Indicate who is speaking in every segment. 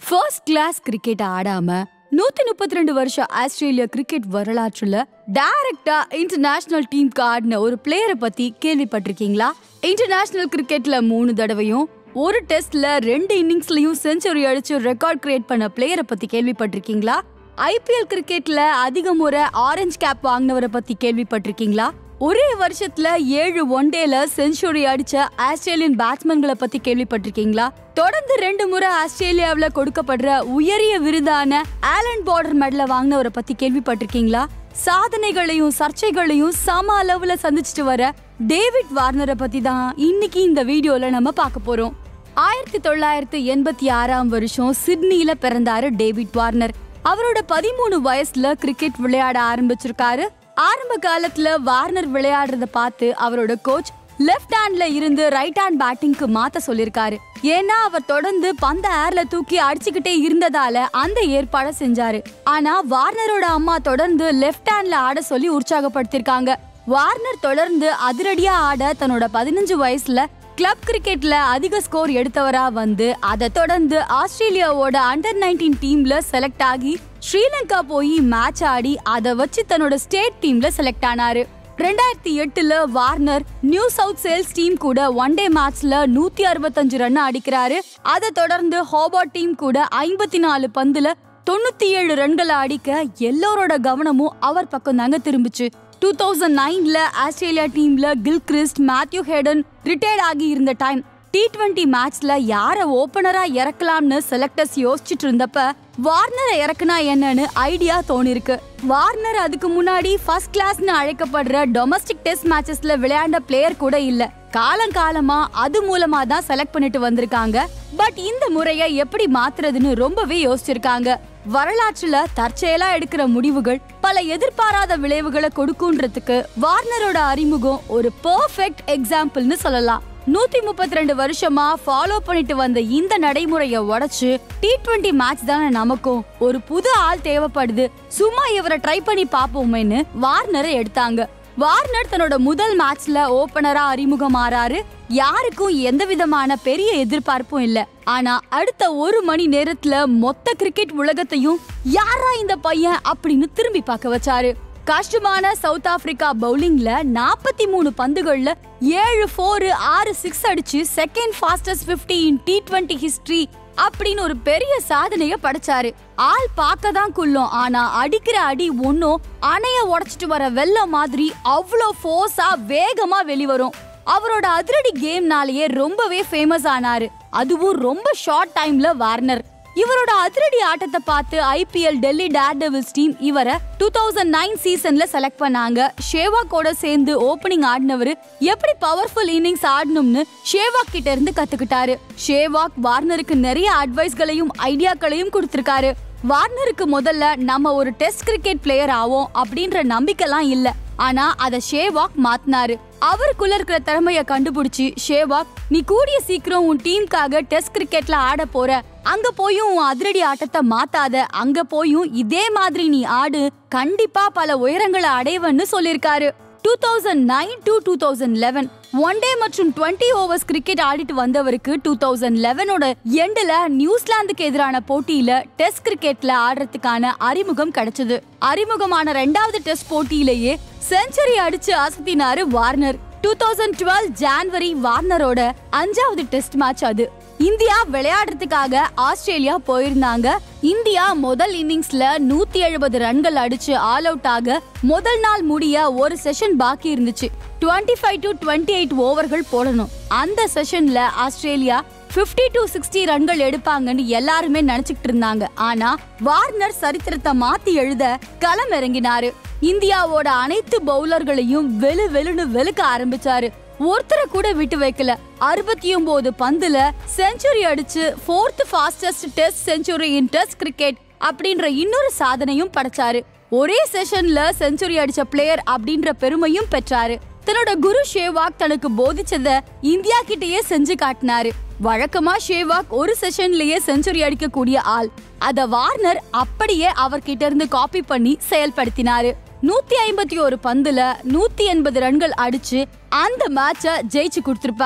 Speaker 1: first class cricket ஆடாம நூத்தி முப்பத்தி ரெண்டு வருஷம் ஆஸ்திரேலியா கிரிக்கெட் வரலாற்றுல டைரக்டா இன்டர்நேஷனல் டீமுக்கு ஆடின ஒரு பிளேயரை பத்தி கேள்விப்பட்டிருக்கீங்களா இன்டர்நேஷனல் கிரிக்கெட்ல மூணு தடவையும் ஒரு டெஸ்ட்ல ரெண்டு இன்னிங்ஸ்லயும் செஞ்சுரி அடிச்சு ரெக்கார்ட் கிரியேட் பண்ண பிளேயரை பத்தி கேள்விப்பட்டிருக்கீங்களா ஐபிஎல் கிரிக்கெட்ல அதிக முறை ஆரஞ்சு கேப் வாங்கினவரை பத்தி கேள்விப்பட்டிருக்கீங்களா ஒரே வருஷத்துல ஏழு ஒன் டேல செஞ்சுரி அடிச்ச ஆஸ்திரேலியன் பேட்ஸ்மேன்களை பத்தி கேள்விப்பட்டிருக்கீங்களா தொடர்ந்து ரெண்டு முறை ஆஸ்திரேலியாவுல கொடுக்கப்படுற உயரிய விருதான ஆலன் பார்டர் மெடலை வாங்கினவரை பத்தி கேள்விப்பட்டிருக்கீங்களா சாதனைகளையும் சர்ச்சைகளையும் சம அளவுல சந்திச்சுட்டு வர டேவிட் வார்னரை பத்தி தான் இன்னைக்கு இந்த வீடியோல நம்ம பார்க்க போறோம் ஆயிரத்தி தொள்ளாயிரத்தி எண்பத்தி ஆறாம் வருஷம் சிட்னில பிறந்தாரு டேவிட் வார்னர் அவரோட பதிமூணு வயசுல கிரிக்கெட் விளையாட ஆரம்பிச்சிருக்காரு ஆரம்ப காலத்துல வார்னர் விளையாடுறத பார்த்து அவரோட கோச் லெஃப்ட் ஹேண்ட்ல இருந்து ரைட் ஹேண்ட் பேட்டிங்க்கு மாத்த சொல்லிருக்காரு ஏன்னா அவர் தொடர்ந்து பந்த ஏர்ல தூக்கி அடிச்சுக்கிட்டே இருந்ததால அந்த ஏற்பாட செஞ்சாரு ஆனா வார்னரோட அம்மா தொடர்ந்து லெஃப்ட் ஹேண்ட்ல ஆட சொல்லி உற்சாகப்படுத்திருக்காங்க வார்னர் தொடர்ந்து அதிரடியா ஆட தன்னோட பதினஞ்சு வயசுல கிளப் கிரிக்கெட்ல அதிக ஸ்கோர் எடுத்தவரா வந்து அதை தொடர்ந்து ஆஸ்திரேலியாவோட அண்டர் நைன்டீன் டீம்ல செலக்ட் ஆகி ஸ்ரீலங்கா போய் மேட்ச் ஆடி அதை வச்சு தன்னோட ஸ்டேட் டீம்ல செலக்ட் ஆனாரு ரெண்டாயிரத்தி எட்டுல Warner New South Wales team கூட ஒன் டே மேட்ச்ல நூத்தி அறுபத்தஞ்சு ரன் அடிக்கிறாரு அதை தொடர்ந்து ஹோபார்ட் டீம் கூட ஐம்பத்தி நாலு பந்துல தொண்ணூத்தி ஏழு ரன்களை அடிக்க எல்லோரோட கவனமும் அவர் பக்கம் தாங்க திரும்பிச்சு டூ தௌசண்ட் நைன்ல ஆஸ்திரேலியா டீம்ல கில்கிறிஸ்ட் மேத்யூ ஹேடன் ரிட்டையர்ட் ஆகி இருந்த டைம் டி டுவெண்ட்டி மேட்ச்ல யார ஓபனரா இறக்கலாம்னு செலக்டர்ஸ் யோசிச்சுட்டு இருந்தப்ப வார்னரை இறக்குனா என்னன்னு ஐடியா தோணிருக்கு வார்னர் அதுக்கு முன்னாடி ஃபர்ஸ்ட் கிளாஸ்னு அழைக்கப்படுற டொமஸ்டிக் டெஸ்ட் மேட்சஸ்ல விளையாண்ட பிளேயர் கூட இல்ல காலங்காலமா அது மூலமா தான் செலக்ட் பண்ணிட்டு வந்திருக்காங்க பட் இந்த முறைய எப்படி மாத்துறதுன்னு ரொம்பவே யோசிச்சிருக்காங்க வரலாற்றுல தற்செயலா எடுக்கிற முடிவுகள் பல எதிர்பாராத விளைவுகளை கொடுக்குன்றதுக்கு வார்னரோட அறிமுகம் ஒரு பெர்ஃபெக்ட் எக்ஸாம்பிள்னு சொல்லலாம் நூத்தி முப்பத்தி ரெண்டு வருஷமா ஃபாலோ பண்ணிட்டு வந்த இந்த நடைமுறைய உடைச்சு டி டுவெண்ட்டி மேட்ச் தானே நமக்கும் ஒரு புது ஆள் தேவைப்படுது சும்மா இவரை ட்ரை பண்ணி பாப்போமேன்னு வார்னரை எடுத்தாங்க வார்னர் தன்னோட முதல் மேட்ச்ல ஓபனரா அறிமுகமாறாரு யாருக்கும் எந்த விதமான பெரிய எதிர்பார்ப்பும் இல்ல ஆனா அடுத்த ஒரு மணி நேரத்துல மொத்த கிரிக்கெட் உலகத்தையும் யாரா இந்த பையன் அப்படின்னு திரும்பி பார்க்க வச்சாரு கஷ்டமான சவுத் ஆப்பிரிக்கா பவுலிங்ல நாற்பத்தி மூணு பந்துகள்ல ஏழு ஃபோர் ஆறு சிக்ஸ் அடிச்சு second fastest fifty in T twenty history அப்படின்னு ஒரு பெரிய சாதனைய படைச்சாரு ஆள் பார்க்க தான் குள்ளும் ஆனா அடிக்கிற அடி ஒன்னும் அணைய உடைச்சிட்டு வர வெள்ளம் மாதிரி அவ்வளோ ஃபோர்ஸா வேகமா வெளிவரும் அவரோட அதிரடி கேம்னாலேயே ரொம்பவே ஃபேமஸ் ஆனாரு அதுவும் ரொம்ப ஷார்ட் டைம்ல வார்னர் இவரோட அதிரடி ஆட்டத்தை பார்த்து IPL Delhi Daredevils team இவரை டூ தௌசண்ட் நைன் சீசன்ல செலக்ட் பண்ணாங்க ஷேவாக்கோட சேர்ந்து ஓப்பனிங் ஆடினவர் எப்படி பவர்ஃபுல் இன்னிங்ஸ் ஆடணும்னு ஷேவாக் கிட்ட இருந்து கத்துக்கிட்டாரு ஷேவாக் வார்னருக்கு நிறைய அட்வைஸ்களையும் ஐடியாக்களையும் கொடுத்திருக்காரு வார்னருக்கு முதல்ல நம்ம ஒரு டெஸ்ட் கிரிக்கெட் பிளேயர் ஆவோம் அப்படின்ற நம்பிக்கைலாம் இல்ல ஆனா அத ஷேவாக் மாத்தினாரு அவருக்குள்ள இருக்கிற திறமைய கண்டுபிடிச்சு ஷேவாக் நீ கூடிய சீக்கிரம் உன் டீமுக்காக டெஸ்ட் கிரிக்கெட்ல ஆட போற அங்க போயும் உன் அதிரடி ஆட்டத்தை மாத்தாத அங்க போயும் இதே மாதிரி நீ ஆடு கண்டிப்பா பல உயரங்களை அடைவன்னு சொல்லிருக்காரு two thousand nine to two thousand eleven one day மற்றும் டுவெண்ட்டி ஓவர்ஸ் கிரிக்கெட் ஆடிட்டு வந்தவருக்கு டூ தௌசண்ட் லெவனோட எண்டுல நியூசிலாந்துக்கு எதிரான போட்டியில டெஸ்ட் கிரிக்கெட்ல ஆடுறதுக்கான அறிமுகம் கிடைச்சது அறிமுகமான ரெண்டாவது டெஸ்ட் போட்டியிலேயே செஞ்சுரி அடிச்சு அசத்தினாரு Warner two thousand twelve January வார்னரோட அஞ்சாவது டெஸ்ட் மேட்ச் அது இந்தியா விளையாடுறதுக்காக ஆஸ்திரேலியா போயிருந்தாங்க இந்தியா முதல் இன்னிங்ஸ்ல நூத்தி எழுபது ரன்கள் அடிச்சு ஆல் அவுட் ஆக முதல் நாள் முடிய ஒரு செஷன் பாக்கி இருந்துச்சு twenty five to twenty eight ஓவர்கள் போடணும் அந்த செஷன்ல ஆஸ்திரேலியா 50 டு சிக்ஸ்டி ரன்கள் எடுப்பாங்கன்னு எல்லாருமே நினைச்சுக்கிட்டு இருந்தாங்க ஆனா வார்னர் சரித்திரத்தை மாத்தி எழுத களம் இறங்கினாரு இந்தியாவோட அனைத்து பவுலர்களையும் வெளு வெளுன்னு வெளுக்க ஆரம்பிச்சாரு ஒருத்தரை கூட விட்டு வைக்கல அறுபத்தி ஒன்பது பந்துல செஞ்சுரி அடிச்சு fourth fastest test century in test cricket அப்படின்ற இன்னொரு சாதனையும் படைச்சாரு ஒரே செஷன்ல செஞ்சுரி அடிச்ச பிளேயர் அப்படின்ற பெருமையும் பெற்றாரு தன்னோட குரு ஷேவாக் தனக்கு போதிச்சத இந்தியா கிட்டயே செஞ்சு காட்டினாரு வழக்கமா ஷேவாக் ஒரு செஷன்லயே செஞ்சுரி அடிக்கக்கூடிய ஆள் அத வார்னர் அப்படியே அவர்கிட்ட இருந்து காப்பி பண்ணி செயல்படுத்தினாரு நூத்தி ஐம்பத்தி ஒரு பந்துல நூத்தி எண்பது ரன்கள் அடிச்சு அந்த மேட்ச ஜெயிச்சு கொடுத்திருப்பாரு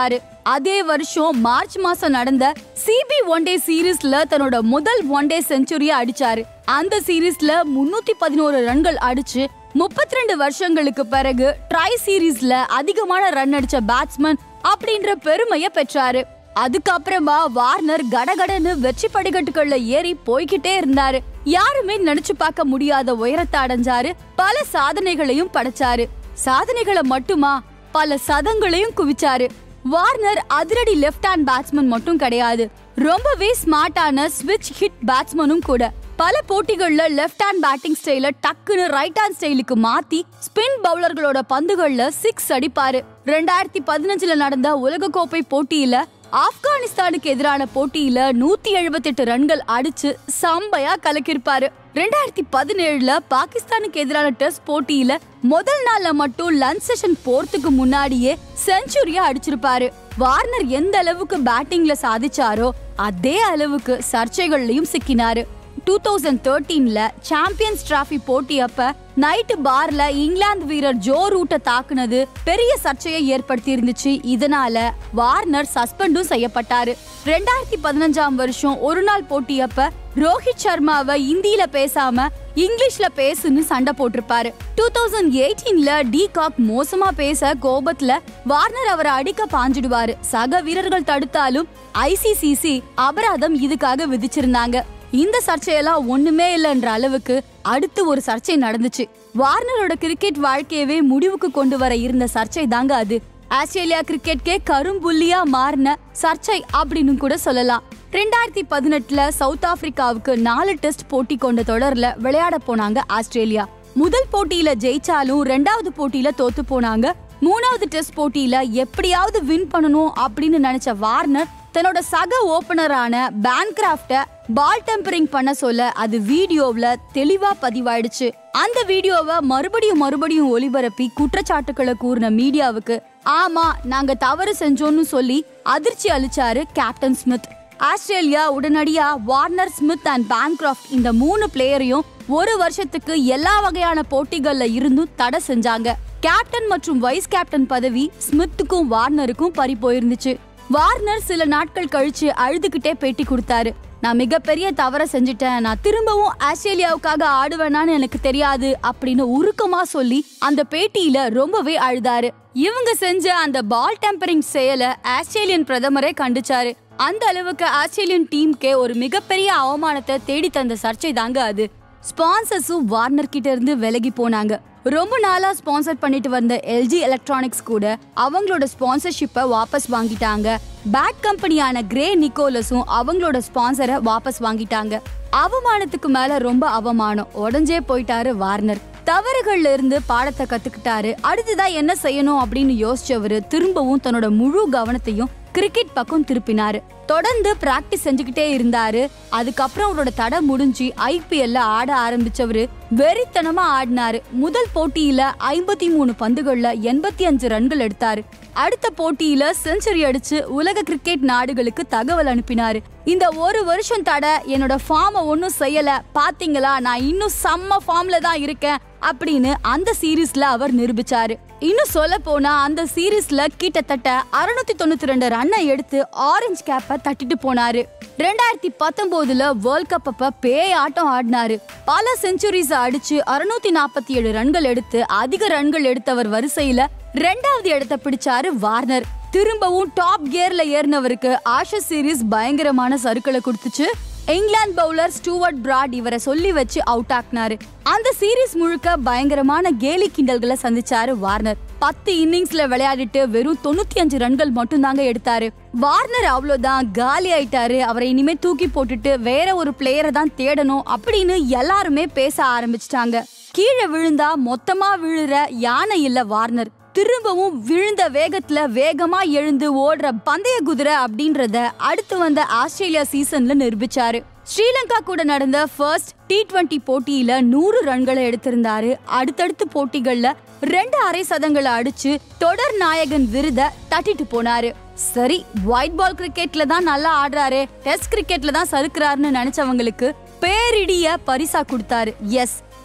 Speaker 1: அதே வருஷம் மார்ச் மாசம் நடந்த சிபி ஒன் டே சீரீஸ்ல தன்னோட முதல் ஒன் டே செஞ்சுரியை அடிச்சாரு அந்த சீரீஸ்ல முன்னூத்தி பதினோரு ரன்கள் அடிச்சு முப்பத்தி ரெண்டு வருஷங்களுக்கு பிறகு ட்ரை சீரீஸ்ல அதிகமான ரன் அடிச்ச பேட்ஸ்மேன் அப்படின்ற பெருமையை பெற்றாரு அதுக்கப்புறமா வார்னர் கடகடன்னு வெற்றி படிக்கட்டுகள்ல ஏறி போய்கிட்டே இருந்தாரு யாருமே நினைச்சு பார்க்க முடியாத உயரத்தை அடைஞ்சாரு பல சாதனைகளையும் படைச்சாரு சாதனைகளை மட்டுமா பல சதங்களையும் குவிச்சாரு வார்னர் அதிரடி லெஃப்ட் ஹேண்ட் பேட்ஸ்மேன் மட்டும் கிடையாது ரொம்பவே ஸ்மார்ட்டான ஸ்விட்ச் ஹிட் பேட்ஸ்மேனும் கூட பல போட்டிகள்ல லெஃப்ட் ஹேண்ட் பேட்டிங் ஸ்டைல டக்குன்னு ரைட் ஹேண்ட் ஸ்டைலுக்கு மாத்தி ஸ்பின் பவுலர்களோட பந்துகள்ல சிக்ஸ் அடிப்பாரு ரெண்டாயிரத்தி பதினஞ்சுல நடந்த உலகக்கோப்பை போட்டியில ஆப்கானிஸ்தானுக்கு எதிரான போட்டியில நூத்தி எழுபத்தெட்டு ரன்கள் அடிச்சு சம்பையா கலக்கிருப்பாரு ரெண்டாயிரத்தி பதினேழுல பாகிஸ்தானுக்கு எதிரான டெஸ்ட் போட்டியில முதல் நாள்ல மட்டும் லஞ்ச் செஷன் போறதுக்கு முன்னாடியே செஞ்சுரியா அடிச்சிருப்பாரு வார்னர் எந்த அளவுக்கு பேட்டிங்ல சாதிச்சாரோ அதே அளவுக்கு சர்ச்சைகள்லயும் சிக்கினாரு டூ தௌசண்ட் தேர்ட்டீன்ல சாம்பியன்ஸ் டிராஃபி போட்டி அப்ப நைட்டு பார்ல இங்கிலாந்து வீரர் ஜோ ரூட்டை தாக்குனது பெரிய சர்ச்சையை ஏற்படுத்தி இருந்துச்சு இதனால வார்னர் சஸ்பெண்டும் செய்யப்பட்டாரு ரெண்டாயிரத்தி பதினஞ்சாம் வருஷம் ஒரு நாள் போட்டி அப்ப ரோஹித் சர்மாவை இந்தியில பேசாம இங்கிலீஷ்ல பேசுன்னு சண்டை போட்டிருப்பாரு டூ தௌசண்ட் எயிட்டீன்ல டி காக் மோசமா பேச கோபத்துல வார்னர் அவரை அடிக்க பாஞ்சிடுவாரு சக வீரர்கள் தடுத்தாலும் ஐசிசிசி அபராதம் இதுக்காக விதிச்சிருந்தாங்க இந்த சர்ச்சையெல்லாம் ஒண்ணுமே இல்லைன்ற அளவுக்கு அடுத்து ஒரு சர்ச்சை நடந்துச்சு வார்னரோட கிரிக்கெட் வாழ்க்கையவே முடிவுக்கு கொண்டு வர இருந்த சர்ச்சை தாங்க அது ஆஸ்திரேலியா கிரிக்கெட்கே கரும்புள்ளியா மாறின சர்ச்சை அப்படின்னு கூட சொல்லலாம் ரெண்டாயிரத்தி பதினெட்டுல சவுத் ஆப்பிரிக்காவுக்கு நாலு டெஸ்ட் போட்டி கொண்ட தொடர்ல விளையாட போனாங்க ஆஸ்திரேலியா முதல் போட்டியில ஜெயிச்சாலும் ரெண்டாவது போட்டியில தோத்து போனாங்க மூணாவது டெஸ்ட் போட்டியில எப்படியாவது வின் பண்ணணும் அப்படின்னு நினைச்ச வார்னர் தன்னோட சக ஓபனரான பேன்கிராஃப்ட பால் டெம்பரிங் பண்ண சொல்ல அது வீடியோவுல தெளிவா பதிவாயிடுச்சு அந்த வீடியோவை மறுபடியும் மறுபடியும் ஒளிபரப்பி குற்றச்சாட்டுக்களை கூறின மீடியாவுக்கு ஆமா நாங்க தவறு செஞ்சோம்னு சொல்லி அதிர்ச்சி அளிச்சாரு கேப்டன் ஸ்மித் ஆஸ்திரேலியா உடனடியா வார்னர் ஸ்மித் அண்ட் பேன்கிராஃப்ட் இந்த மூணு பிளேயரையும் ஒரு வருஷத்துக்கு எல்லா வகையான போட்டிகள்ல இருந்தும் தடை செஞ்சாங்க கேப்டன் மற்றும் வைஸ் கேப்டன் பதவி ஸ்மித்துக்கும் வார்னருக்கும் பறி போயிருந்துச்சு வார்னர் சில நாட்கள் கழிச்சு அழுதுகிட்டே பேட்டி கொடுத்தாரு நான் மிகப்பெரிய தவற செஞ்சுட்டேன் நான் திரும்பவும் ஆஸ்திரேலியாவுக்காக ஆடுவேனான்னு எனக்கு தெரியாது அப்படின்னு உருக்கமா சொல்லி அந்த பேட்டியில ரொம்பவே அழுதாரு இவங்க செஞ்ச அந்த பால் டெம்பரிங் செயலை ஆஸ்திரேலியன் பிரதமரே கண்டிச்சாரு அந்த அளவுக்கு ஆஸ்திரேலியன் டீமுக்கே ஒரு மிகப்பெரிய அவமானத்தை தேடி தந்த சர்ச்சை தாங்க அது ஸ்பான்சர்ஸும் வார்னர் கிட்ட இருந்து விலகி போனாங்க ரொம்ப நாளா ஸ்பான்சர் பண்ணிட்டு வந்த எல்ஜி எலக்ட்ரானிக்ஸ் கூட அவங்களோட ஸ்பான்சர்ஷிப்பை வாபஸ் வாங்கிட்டாங்க பேட் கம்பெனியான கிரே நிக்கோலஸும் அவங்களோட ஸ்பான்சரை வாபஸ் வாங்கிட்டாங்க அவமானத்துக்கு மேல ரொம்ப அவமானம் உடஞ்சே போயிட்டாரு வார்னர் தவறுகள்ல இருந்து பாடத்தை கத்துக்கிட்டாரு அடுத்ததா என்ன செய்யணும் அப்படின்னு யோசிச்சவரு திரும்பவும் தன்னோட முழு கவனத்தையும் கிரிக்கெட் பக்கம் திருப்பினாரு தொடர்ந்து பிராக்டிஸ் செஞ்சுக்கிட்டே இருந்தாரு அதுக்கப்புறம் அவரோட தடை முடிஞ்சு ஐபிஎல்ல ஆட ஆரம்பிச்சவரு வெறித்தனமா ஆடினாரு முதல் போட்டியில ஐம்பத்தி மூணு பந்துகள்ல எண்பத்தி அஞ்சு ரன்கள் எடுத்தாரு அடுத்த போட்டியில செஞ்சுரி அடிச்சு உலக கிரிக்கெட் நாடுகளுக்கு தகவல் அனுப்பினாரு இந்த ஒரு வருஷம் தடை என்னோட ஃபார்மை ஒன்னும் செய்யல பாத்தீங்களா நான் இன்னும் செம்ம ஃபார்ம்ல தான் இருக்கேன் அப்படின்னு அந்த சீரீஸ்ல அவர் நிரூபிச்சாரு இன்னும் சொல்ல போனா அந்த சீரீஸ்ல கிட்டத்தட்ட அறுநூத்தி தொண்ணூத்தி ரெண்டு ரன்னை எடுத்து ஆரஞ்சு கேப்ப தட்டிட்டு போனாரு ரெண்டாயிரத்தி பத்தொன்பதுல வேர்ல்ட் கப் அப்ப பேய் ஆட்டம் ஆடினாரு பல செஞ்சுரிஸ் அடிச்சு அறுநூத்தி நாற்பத்தி ஏழு ரன்கள் எடுத்து அதிக ரன்கள் எடுத்தவர் வரிசையில ரெண்டாவது இடத்தை பிடிச்சாரு வார்னர் திரும்பவும் டாப் கியர்ல ஏறினவருக்கு ஆஷஸ் சீரீஸ் பயங்கரமான சறுக்களை கொடுத்துச்சு இங்கிலாந்து பவுலர் ஸ்டூவர்ட் பிராட் இவரை சொல்லி வச்சு அவுட் ஆக்குனாரு அந்த சீரீஸ் முழுக்க பயங்கரமான கேலி கிண்டல்களை சந்திச்சாரு வார்னர் பத்து இன்னிங்ஸ்ல விளையாடிட்டு வெறும் தொண்ணூத்தி அஞ்சு ரன்கள் மட்டும் தாங்க எடுத்தாரு வார்னர் அவ்வளவுதான் காலி ஆயிட்டாரு அவரை இனிமே தூக்கி போட்டுட்டு வேற ஒரு பிளேயரை தான் தேடணும் அப்படின்னு எல்லாருமே பேச ஆரம்பிச்சிட்டாங்க கீழே விழுந்தா மொத்தமா விழுற யானை இல்ல வார்னர் திரும்பவும் விழுந்த வேகத்துல வேகமா எழுந்து ஓடுற பந்தய குதிரை அப்படின்றத அடுத்து வந்த ஆஸ்திரேலியா சீசன்ல நிரூபிச்சாரு ஸ்ரீலங்கா கூட நடந்த ஃபர்ஸ்ட் டி டுவெண்டி போட்டியில நூறு ரன்களை எடுத்திருந்தாரு அடுத்தடுத்து போட்டிகள்ல ரெண்டு அரை சதங்களை அடிச்சு தொடர் நாயகன் விருத தட்டிட்டு போனாரு சரி ஒயிட் பால் கிரிக்கெட்ல தான் நல்லா ஆடுறாரு டெஸ்ட் கிரிக்கெட்ல தான் சறுக்குறாருன்னு நினைச்சவங்களுக்கு பேரிடிய பரிசா கொடுத்தாரு எஸ்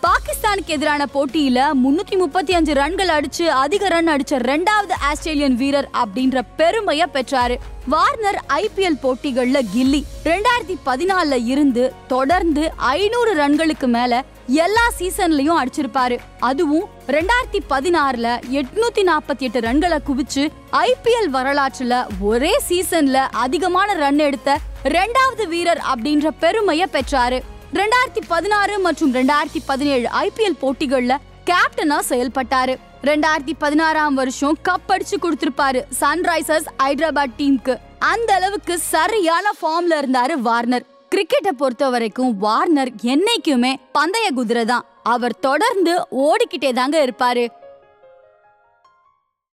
Speaker 1: பாகிஸ்தானுக்கு எதிரான போட்டியில முன்னூத்தி முப்பத்தி அஞ்சு ரன்கள் அடிச்சு அதிக ரன் அடிச்ச ரெண்டாவது ஆஸ்திரேலியன் வீரர் அப்படின்ற பெருமைய பெற்றாரு வார்னர் ஐபிஎல் போட்டிகள்ல கில்லி ரெண்டாயிரத்தி பதினாலுல இருந்து தொடர்ந்து ஐநூறு ரன்களுக்கு மேல எல்லா சீசன்லயும் அடிச்சிருப்பாரு அதுவும் ரெண்டாயிரத்தி பதினாறுல எட்நூத்தி நாற்பத்தி எட்டு ரன்களை குவிச்சு ஐபிஎல் வரலாற்றுல ஒரே சீசன்ல அதிகமான ரன் எடுத்த ரெண்டாவது வீரர் அப்படின்ற பெருமைய பெற்றாரு ரெண்டாயிரத்தி பதினாறு மற்றும் ரெண்டாயிரத்தி பதினேழு ஐபிஎல் போட்டிகள்ல கேப்டனா செயல்பட்டாரு ரெண்டாயிரத்தி பதினாறாம் வருஷம் கப் அடிச்சு கொடுத்திருப்பாரு சன்ரைசர்ஸ் ஹைதராபாத் டீமுக்கு அந்த அளவுக்கு சரியான ஃபார்ம்ல இருந்தாரு வார்னர் கிரிக்கெட்டை பொறுத்த வரைக்கும் வார்னர் என்னைக்குமே பந்தய குதிரை தான் அவர் தொடர்ந்து ஓடிக்கிட்டே தாங்க இருப்பாரு